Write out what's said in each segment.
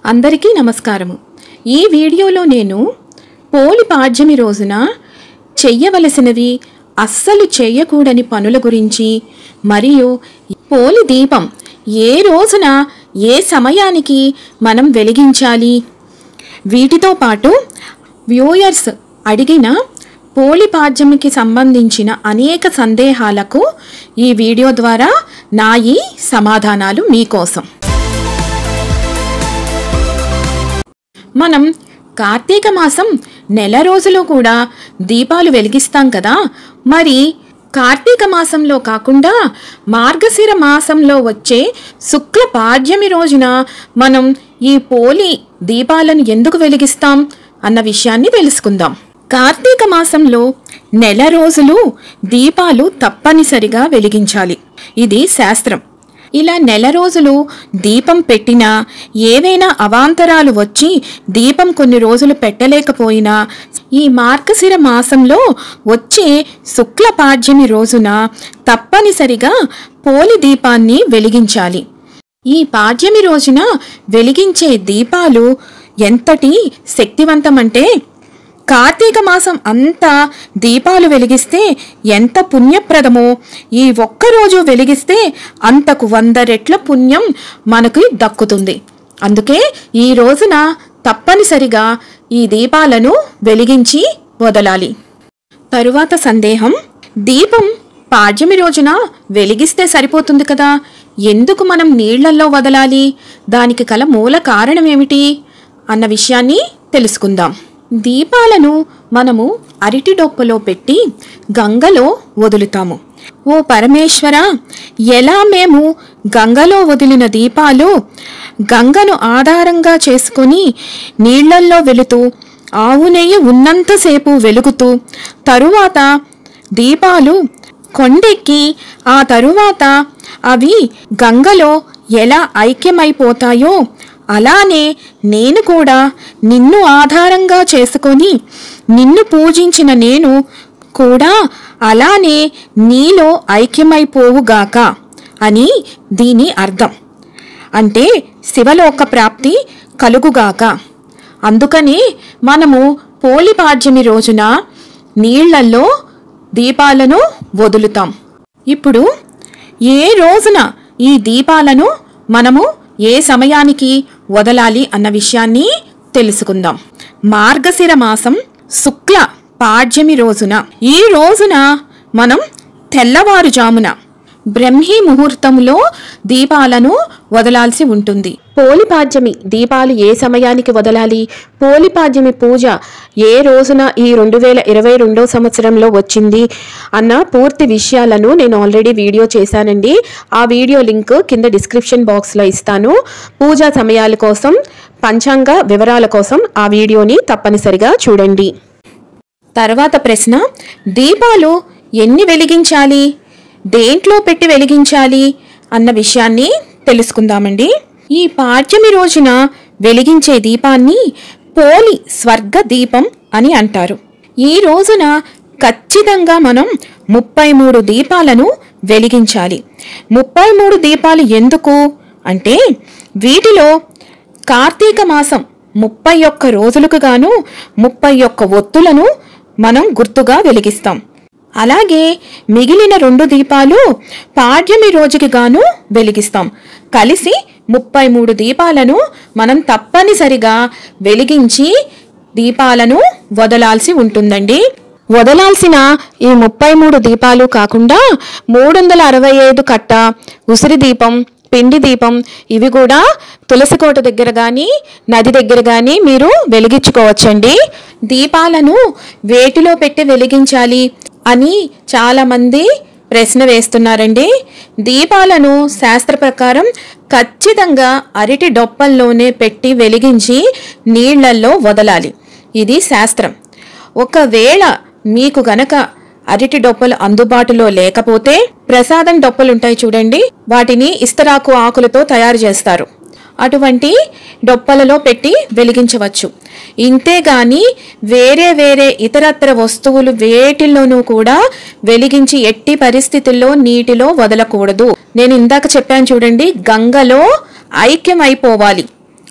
అందరికీ నమస్కారము ఈ వీడియోలో నేను పోలి పాడ్యమి రోజున చెయ్యవలసినవి అస్సలు చేయకూడని పనుల గురించి మరియు పోలి దీపం ఏ రోజున ఏ సమయానికి మనం వెలిగించాలి వీటితో పాటు వ్యూయర్స్ అడిగిన పోలి పాడ్యమికి సంబంధించిన అనేక సందేహాలకు ఈ వీడియో ద్వారా నా ఈ సమాధానాలు మీకోసం మనం కార్తీక మాసం నెల రోజులు కూడా దీపాలు వెలిగిస్తాం కదా మరి కార్తీక మాసంలో కాకుండా మార్గశిర మాసంలో వచ్చే శుక్ల పాడ్యమి రోజున మనం ఈ పోలి దీపాలను ఎందుకు వెలిగిస్తాం అన్న విషయాన్ని తెలుసుకుందాం కార్తీక మాసంలో నెల రోజులు దీపాలు తప్పనిసరిగా వెలిగించాలి ఇది శాస్త్రం ఇలా నెల రోజులు దీపం పెట్టినా ఏవైనా అవాంతరాలు వచ్చి దీపం కొన్ని రోజులు పెట్టలేకపోయినా ఈ మార్గశిర మాసంలో వచ్చే శుక్ల పాడ్యమి రోజున తప్పనిసరిగా పోలి దీపాన్ని వెలిగించాలి ఈ పాడ్యమి రోజున వెలిగించే దీపాలు ఎంతటి శక్తివంతమంటే కార్తీక మాసం అంతా దీపాలు వెలిగిస్తే ఎంత పుణ్యప్రదమో ఈ ఒక్కరోజు వెలిగిస్తే అంతకు వంద రెట్ల పుణ్యం మనకు దక్కుతుంది అందుకే ఈ రోజున తప్పనిసరిగా ఈ దీపాలను వెలిగించి వదలాలి తరువాత సందేహం దీపం పాడ్యమి రోజున వెలిగిస్తే సరిపోతుంది కదా ఎందుకు మనం నీళ్లల్లో వదలాలి దానికి కల మూల కారణం ఏమిటి అన్న విషయాన్ని తెలుసుకుందాం దీపాలను మనము అరటి డొప్పలో పెట్టి గంగలో వదులుతాము ఓ పరమేశ్వర ఎలా మేము గంగలో వదిలిన దీపాలు గంగను ఆధారంగా చేసుకొని నీళ్లల్లో వెళుతూ ఆవు నెయ్యి ఉన్నంతసేపు వెలుగుతూ తరువాత దీపాలు కొండెక్కి ఆ తరువాత అవి గంగలో ఎలా ఐక్యమైపోతాయో అలానే నేను కూడా నిన్ను ఆధారంగా చేసుకొని నిన్ను పూజించిన నేను కూడా అలానే నీలో ఐక్యమైపోవుగాక అని దీని అర్థం అంటే శివలోక ప్రాప్తి కలుగుగాక అందుకని మనము పోలిపాడ్యమి రోజున నీళ్లల్లో దీపాలను వదులుతాం ఇప్పుడు ఏ రోజున ఈ దీపాలను మనము ఏ సమయానికి వదలాలి అన్న విషయాన్ని తెలుసుకుందాం మార్గశిర మాసం శుక్ల పాడ్యమి రోజున ఈ రోజున మనం తెల్లవారుజామున బ్రహ్మీ ముహూర్తంలో దీపాలను వదలాల్సి ఉంటుంది పోలిపాడ్యమి దీపాలు ఏ సమయానికి వదలాలి పోలిపాడ్యమి పూజ ఏ రోజున ఈ రెండు వేల ఇరవై రెండో సంవత్సరంలో వచ్చింది అన్న పూర్తి విషయాలను నేను ఆల్రెడీ వీడియో చేశానండి ఆ వీడియో లింక్ కింద డిస్క్రిప్షన్ బాక్స్లో ఇస్తాను పూజా సమయాల కోసం పంచాంగ వివరాల కోసం ఆ వీడియోని తప్పనిసరిగా చూడండి తర్వాత ప్రశ్న దీపాలు ఎన్ని వెలిగించాలి దేంట్లో పెట్టి వెలిగించాలి అన్న విషయాన్ని తెలుసుకుందామండి ఈ పాడ్యమి రోజున వెలిగించే దీపాన్ని పోలి స్వర్గ దీపం అని అంటారు ఈ రోజున ఖచ్చితంగా మనం ముప్పై మూడు దీపాలను వెలిగించాలి ముప్పై మూడు దీపాలు ఎందుకు అంటే వీటిలో కార్తీక మాసం ముప్పై ఒక్క రోజులకు గాను ముప్పై ఒక్క ఒత్తులను మనం గుర్తుగా వెలిగిస్తాం అలాగే మిగిలిన రెండు దీపాలు పాడ్యమి రోజుకి గాను వెలిగిస్తాం కలిసి ముప్పై మూడు దీపాలను మనం తప్పనిసరిగా వెలిగించి దీపాలను వదలాల్సి ఉంటుందండి వదలాల్సిన ఈ ముప్పై మూడు దీపాలు కాకుండా మూడు వందల అరవై ఐదు కట్ట ఉసిరి దీపం పిండి దీపం ఇవి కూడా తులసి కోట దగ్గర కానీ నది దగ్గర కానీ మీరు వెలిగించుకోవచ్చండి దీపాలను వేటిలో పెట్టి వెలిగించాలి అని చాలామంది ప్రశ్న వేస్తున్నారండి దీపాలను శాస్త్ర ప్రకారం ఖచ్చితంగా అరటి డొప్పల్లోనే పెట్టి వెలిగించి నీళ్లల్లో వదలాలి ఇది శాస్త్రం ఒకవేళ మీకు గనక అరటి డొప్పలు అందుబాటులో లేకపోతే ప్రసాదం డొప్పలుంటాయి చూడండి వాటిని ఇస్తరాకు ఆకులతో తయారు చేస్తారు అటువంటి డొప్పలలో పెట్టి వెలిగించవచ్చు ఇంతేగాని వేరే వేరే ఇతరత్ర వస్తువులు వేటిల్లోనూ కూడా వెలిగించి ఎట్టి పరిస్థితుల్లో నీటిలో వదలకూడదు నేను ఇందాక చెప్పాను చూడండి గంగలో ఐక్యమైపోవాలి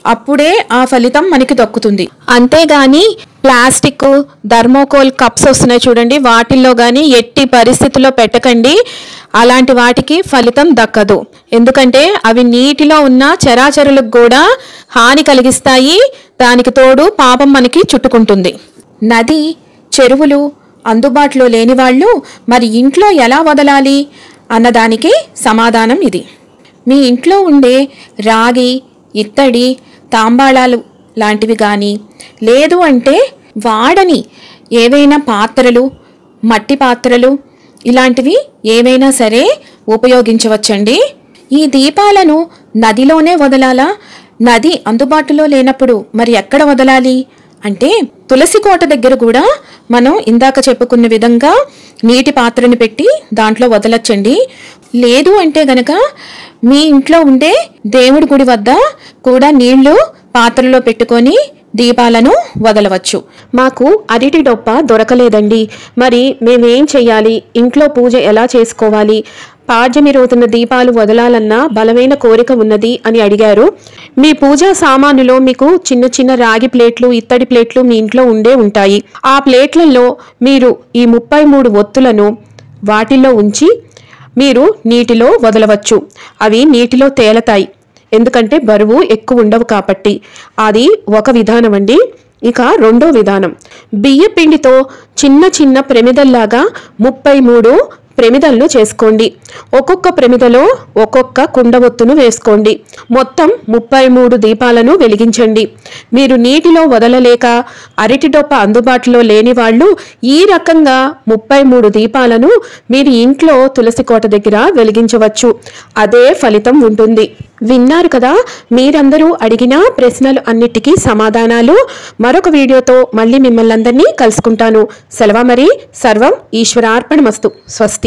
అప్పుడే ఆ ఫలితం మనకి దక్కుతుంది అంతేగాని ప్లాస్టిక్ థర్మోకోల్ కప్స్ వస్తున్నాయి చూడండి వాటిల్లో కానీ ఎట్టి పరిస్థితుల్లో పెట్టకండి అలాంటి వాటికి ఫలితం దక్కదు ఎందుకంటే అవి నీటిలో ఉన్న చరాచరులకు కూడా హాని కలిగిస్తాయి దానికి తోడు పాపం మనకి చుట్టుకుంటుంది నది చెరువులు అందుబాటులో లేని వాళ్ళు మరి ఇంట్లో ఎలా వదలాలి అన్నదానికి సమాధానం ఇది మీ ఇంట్లో ఉండే రాగి ఇత్తడి తాంబాళాలు లాంటివి కానీ లేదు అంటే వాడని ఏవైనా పాత్రలు మట్టి పాత్రలు ఇలాంటివి ఏవైనా సరే ఉపయోగించవచ్చండి ఈ దీపాలను నదిలోనే వదలాలా నది అందుబాటులో లేనప్పుడు మరి ఎక్కడ వదలాలి అంటే తులసి కోట దగ్గర కూడా మనం ఇందాక చెప్పుకున్న విధంగా నీటి పాత్రని పెట్టి దాంట్లో వదలచ్చండి లేదు అంటే గనక మీ ఇంట్లో ఉండే దేవుడి గుడి వద్ద కూడా నీళ్లు పాత్రలో పెట్టుకొని దీపాలను వదలవచ్చు మాకు అరటి డొప్ప దొరకలేదండి మరి మేమేం చెయ్యాలి ఇంట్లో పూజ ఎలా చేసుకోవాలి పాడ్యమి రోజున దీపాలు వదలాలన్న బలమైన కోరిక ఉన్నది అని అడిగారు మీ పూజా సామానులో మీకు చిన్న చిన్న రాగి ప్లేట్లు ఇత్తడి ప్లేట్లు మీ ఇంట్లో ఉండే ఉంటాయి ఆ ప్లేట్లలో మీరు ఈ ముప్పై మూడు ఒత్తులను వాటిల్లో ఉంచి మీరు నీటిలో వదలవచ్చు అవి నీటిలో తేలతాయి ఎందుకంటే బరువు ఎక్కువ ఉండవు కాబట్టి అది ఒక విధానం అండి ఇక రెండో విధానం బియ్య పిండితో చిన్న చిన్న ప్రమిదల్లాగా ముప్పై మూడు ప్రమిదలను చేసుకోండి ఒక్కొక్క ప్రమిదలో ఒక్కొక్క కుండ ఒత్తును వేసుకోండి మొత్తం ముప్పై మూడు దీపాలను వెలిగించండి మీరు నీటిలో వదలలేక అరటి డొప్ప అందుబాటులో లేని వాళ్ళు ఈ రకంగా ముప్పై మూడు దీపాలను మీరు ఇంట్లో తులసి కోట దగ్గర వెలిగించవచ్చు అదే ఫలితం ఉంటుంది విన్నారు కదా మీరందరూ అడిగిన ప్రశ్నలు అన్నిటికీ సమాధానాలు మరొక వీడియోతో మళ్ళీ మిమ్మల్ని అందరినీ కలుసుకుంటాను సెలవు మరి సర్వం ఈశ్వరార్పణమస్తు స్వస్తి